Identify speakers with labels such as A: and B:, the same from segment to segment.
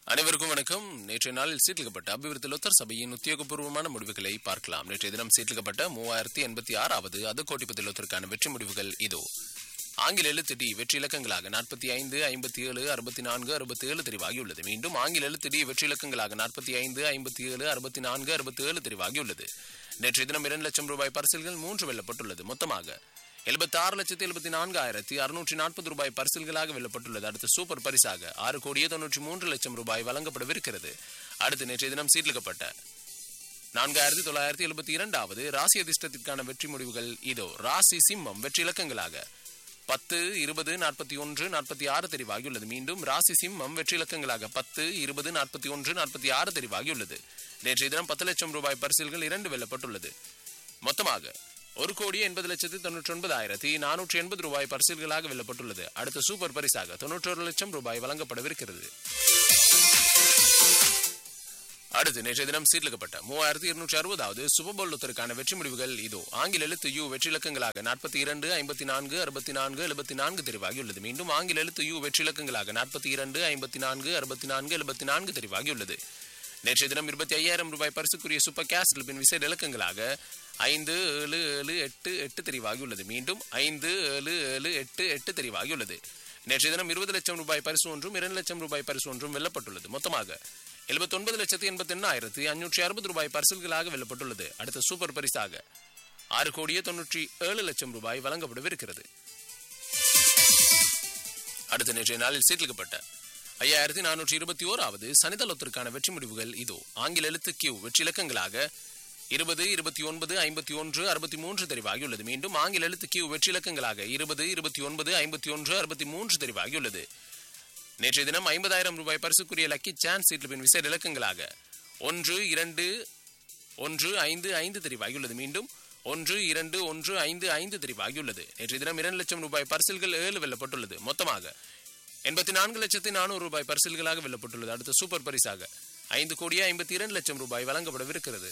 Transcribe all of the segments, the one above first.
A: அனைவருக்கும் வணக்கம் நேற்றைய நாளில் சீட்டிக்கப்பட்ட அபிவிருத்தி லொத்தர் சபையின் உத்தியோகபூர்வமான முடிவுகளை பார்க்கலாம் நேற்றைய தினம் சீட்டிக்கப்பட்ட மூவாயிரத்தி எண்பத்தி ஆறாவது அது கோட்டிப்பதி லொத்தருக்கான வெற்றி முடிவுகள் இதோ ஆங்கில எழுத்து டி வெற்றி இலக்கங்களாக நாற்பத்தி ஐந்து ஐம்பத்தி ஏழு அறுபத்தி நான்கு அறுபத்தி ஏழு தெரிவாகியுள்ளது மீண்டும் ஆங்கில எழுத்து டி வெற்றி இலக்கங்களாக நாற்பத்தி ஐந்து ஐம்பத்தி ஏழு அறுபத்தி நான்கு அறுபத்தி ஏழு தெரிவாகியுள்ளது நேற்றைய தினம் இரண்டு லட்சம் ரூபாய் பரிசில்கள் மூன்று வெல்லப்பட்டுள்ளது மொத்தமாக எழுபத்தி ஆறு லட்சத்தி எழுபத்தி நான்காயிரத்தி அறுநூற்றி நாற்பது ரூபாய் பரிசில்களாக வெல்லப்பட்டுள்ளது அடுத்து சூப்பர் பரிசாக ஆறு கோடியே தொன்னூற்றி மூன்று லட்சம் ரூபாய் வழங்கப்படவிருக்கிறது அடுத்து நேற்றைய தினம் சீட்லிக்கப்பட்ட நான்காயிரத்தி தொள்ளாயிரத்தி எழுபத்தி இரண்டாவது ராசி அதிர்ஷ்டத்திற்கான வெற்றி முடிவுகள் இதோ ராசி சிம்மம் வெற்றி இலக்கங்களாக பத்து இருபது நாற்பத்தி ஒன்று நாற்பத்தி ஆறு தெரிவாகியுள்ளது மீண்டும் ராசி சிம்மம் வெற்றி இலக்கங்களாக பத்து இருபது நாற்பத்தி ஒன்று நாற்பத்தி ஆறு தெரிவாகியுள்ளது நேற்றைய தினம் பத்து லட்சம் ரூபாய் பரிசில்கள் இரண்டு வெல்லப்பட்டுள்ளது மொத்தமாக ஒரு கோடி எண்பது லட்சத்து தொண்ணூற்றி ஒன்பதாயிரத்தி நானூற்றி எண்பது ரூபாய் பரிசில்களாக வெல்லப்பட்டுள்ளது அடுத்த சூப்பர் பரிசாக தொன்னூற்றொரு லட்சம் ரூபாய் வழங்கப்படவிருக்கிறது அடுத்து நேற்றைய தினம் சீர்லிக்கப்பட்ட மூவாயிரத்தி இருநூற்றி அறுபதாவது சுபபோல்லத்திற்கான வெற்றி முடிவுகள் இதோ ஆங்கில எழுத்து யூ வெற்றி இலக்கங்களாக நாற்பத்தி இரண்டு ஐம்பத்தி நான்கு அறுபத்தி நான்கு எழுபத்தி நான்கு தெரிவாகியுள்ளது மீண்டும் ஆங்கில எழுத்து யூ வெற்றி இலக்கங்களாக நாற்பத்தி இரண்டு ஐம்பத்தி நான்கு அறுபத்தி நான்கு எழுபத்தி நான்கு தெரிவாகியுள்ளது நேற்றைய தினம் இருபத்தி ஐயாயிரம் ரூபாய் பரிசுக்குரிய சூப்பர் கேஸ் பின் விசேட இலக்கங்களாக ஐந்து ஏழு ஏழு எட்டு எட்டு தெரிவாகியுள்ளது மீண்டும் ஐந்து ஏழு ஏழு எட்டு எட்டு தெரிவாகியுள்ளது நேற்றைய தினம் இருபது லட்சம் ரூபாய் பரிசு ஒன்றும் இரண்டு லட்சம் ரூபாய் பரிசு ஒன்றும் வெல்லப்பட்டுள்ளது மொத்தமாக எழுபத்தி ஒன்பது லட்சத்தி எண்பத்தி எண்ணாயிரத்தி அஞ்சூற்றி அறுபது ரூபாய் பரிசுகளாக வெல்லப்பட்டுள்ளது அடுத்த சூப்பர் பரிசாக ஆறு கோடியே தொன்னூற்றி ஏழு லட்சம் ரூபாய் வழங்கப்படவிருக்கிறது அடுத்த நேற்றைய நாளில் சீர்லிக்கப்பட்ட ஐயாயிரத்தி நானூற்றி இருபத்தி ஓராவது சனிதளத்திற்கான வெற்றி முடிவுகள் இதோ ஆங்கில எழுத்து கியூ வெற்றி இலக்கங்களாக இருபது இருபத்தி ஒன்பது ஐம்பத்தி ஒன்று அறுபத்தி மூன்று தெரிவாகியுள்ளது மீண்டும் ஆங்கில எழுத்து கியூ வெற்றி இலக்கங்களாக இருபது இருபத்தி ஒன்பது ஐம்பத்தி ஒன்று அறுபத்தி மூன்று தெரிவாகியுள்ளது நேற்றைய தினம் ஐம்பதாயிரம் ரூபாய் பரிசுக்குரிய லக்கி சான்ஸ் சீட்டில் பின் விசேட இலக்கங்களாக ஒன்று இரண்டு ஒன்று ஐந்து ஐந்து தெரிவாகியுள்ளது மீண்டும் ஒன்று இரண்டு ஒன்று ஐந்து ஐந்து தெரிவாகியுள்ளது நேற்றைய தினம் இரண்டு லட்சம் ரூபாய் பரிசில்கள் ஏழு வெல்லப்பட்டுள்ளது மொத்தமாக எண்பத்தி நான்கு லட்சத்தி நானூறு ரூபாய் பரிசில்களாக வெல்லப்பட்டுள்ளது அடுத்த சூப்பர் பரிசாக ஐந்து கோடியே ஐம்பத்தி இரண்டு லட்சம் ரூபாய் வழங்கப்படவிருக்கிறது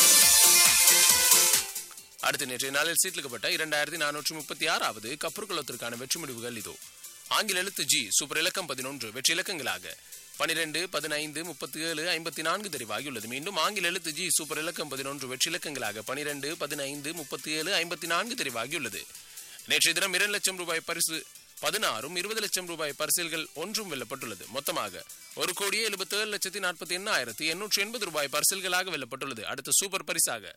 A: அடுத்த நேற்றைய நாளில் சீட்லிக்கப்பட்ட இரண்டாயிரத்தி நானூற்றி முப்பத்தி ஆறாவது கப்பற்குளத்திற்கான வெற்றி முடிவுகள் இதோ ஆங்கில எழுத்து ஜி சூப்பர் இலக்கம் பதினொன்று வெற்றி இலக்கங்களாக பனிரெண்டு பதினைந்து முப்பத்தி ஏழு ஐம்பத்தி நான்கு தெரிவாகியுள்ளது மீண்டும் ஆங்கில எழுத்து ஜி சூப்பர் இலக்கம் பதினொன்று வெற்றி இலக்கங்களாக பனிரெண்டு பதினைந்து முப்பத்தி ஏழு ஐம்பத்தி நான்கு தெரிவாகியுள்ளது நேற்றைய தினம் இரண்டு லட்சம் ரூபாய் பரிசு பதினாறும் இருபது லட்சம் ரூபாய் பரிசில்கள் ஒன்றும் வெல்லப்பட்டுள்ளது மொத்தமாக ஒரு கோடியே எழுபத்தி ஏழு லட்சத்தி நாற்பத்தி எண்ணாயிரத்தி எண்ணூற்றி எண்பது ரூபாய் பரிசில்களாக வெல்லப்பட்டுள்ளது அடுத்த சூப்பர் பரிசாக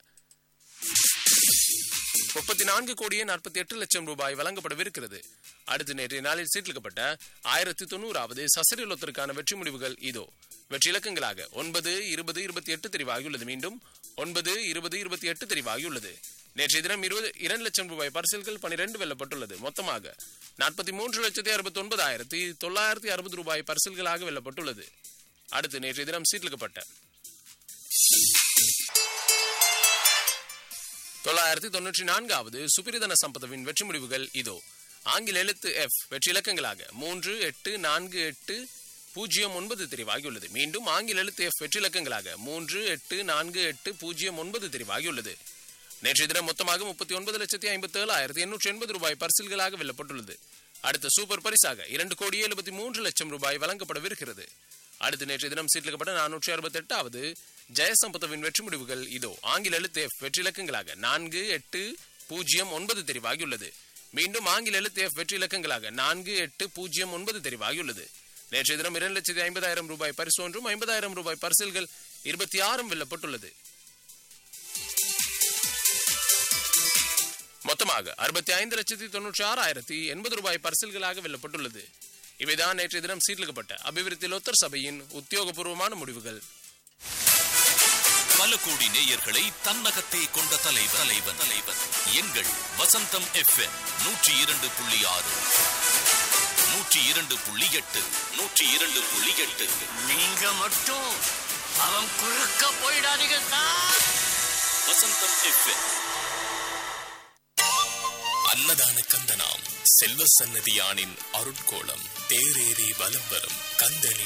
A: முப்பத்தி நான்கு கோடியே நாற்பத்தி எட்டு லட்சம் ரூபாய் வழங்கப்படவிருக்கிறது அடுத்த நேற்றைய நாளில் சீட்டிலிக்கப்பட்ட ஆயிரத்தி தொண்ணூறாவது சசரிலொத்திற்கான வெற்றி முடிவுகள் இதோ வெற்றி இலக்கங்களாக ஒன்பது இருபது இருபத்தி எட்டு தெரிவாகியுள்ளது மீண்டும் ஒன்பது இருபது இருபத்தி எட்டு தெரிவாகியுள்ளது நேற்றைய தினம் இருபது இரண்டு லட்சம் ரூபாய் பரிசில்கள் பனிரெண்டு வெல்லப்பட்டுள்ளது மொத்தமாக நாற்பத்தி மூன்று லட்சத்தி அறுபத்தி ஒன்பதாயிரத்தி தொள்ளாயிரத்தி அறுபது ரூபாய் பரிசில்களாக வெல்லப்பட்டுள்ளது அடுத்து நேற்றைய தினம் சீட்டிலிக்கப்பட்ட தொள்ளாயிரத்தி தொன்னூற்றி நான்காவது சுபிரிதன சம்பதவின் வெற்றி முடிவுகள் இதோ ஆங்கில எழுத்து எஃப் வெற்றி இலக்கங்களாக மூன்று எட்டு நான்கு எட்டு பூஜ்ஜியம் ஒன்பது தெரிவாகியுள்ளது மீண்டும் ஆங்கில எழுத்து எஃப் வெற்றி இலக்கங்களாக மூன்று எட்டு நான்கு எட்டு பூஜ்ஜியம் ஒன்பது தெரிவாகியுள்ளது நேற்றைய தினம் மொத்தமாக முப்பத்தி ஒன்பது லட்சத்தி ஐம்பத்தி ஏழாயிரத்தி எண்ணூற்றி எண்பது ரூபாய் பரிசில்களாக வெல்லப்பட்டுள்ளது அடுத்த சூப்பர் பரிசாக இரண்டு கோடியே எழுபத்தி மூன்று லட்சம் ரூபாய் வழங்கப்படவிருக்கிறது அடுத்து நேற்றைய தினம் சீட்டிலிக்கப்பட்ட நானூற்றி அறுபத்தி எட்டாவது ஜெயசம்பதவின் வெற்றி முடிவுகள் இதோ ஆங்கில எழுத்து எஃப் வெற்றி இலக்கங்களாக நான்கு எட்டு பூஜ்ஜியம் ஒன்பது தெரிவாகியுள்ளது மீண்டும் ஆங்கில எழுத்து எஃப் வெற்றி இலக்கங்களாக நான்கு எட்டு பூஜ்ஜியம் ஒன்பது தெரிவாகியுள்ளது நேற்றைய தினம் இரண்டு லட்சத்தி ஐம்பதாயிரம் ரூபாய் பரிசு ஒன்றும் ஐம்பதாயிரம் ரூபாய் பரிசில்கள் இருபத்தி ஆறும் வெல்லப்பட்டுள்ளது மொத்தமாக அறுபத்தி ஐந்து லட்சத்தி தொன்னூற்றி ஆறாயிரத்தி எண்பது ரூபாய் பரிசில்களாக வெல்லப்பட்டுள்ளது இவைதான் நேற்றைய தினம் சீர்லிக்கப்பட்ட அபிவிருத்தி லோத்தர் சபையின் உத்தியோகபூர்வமான முடிவுகள்
B: பல கோடி நேயர்களை தன்னகத்தே கொண்ட தலைவர் தலைவன் தலைவன் எங்கள் வசந்தம் எஃப்எம் நூற்றி இரண்டு புள்ளி ஆறு நூற்றி இரண்டு புள்ளி எட்டு நூற்றி இரண்டு புள்ளி எட்டு
C: நீங்க மட்டும் அவன் குறுக்க போயிடாதீங்க சார்
B: வசந்தம் எஃப்எம் அன்னதான கந்தனாம் செல்வ சன்னதியானின் அருட்கோலம் தேரேறி வலம் வரும் கந்தனி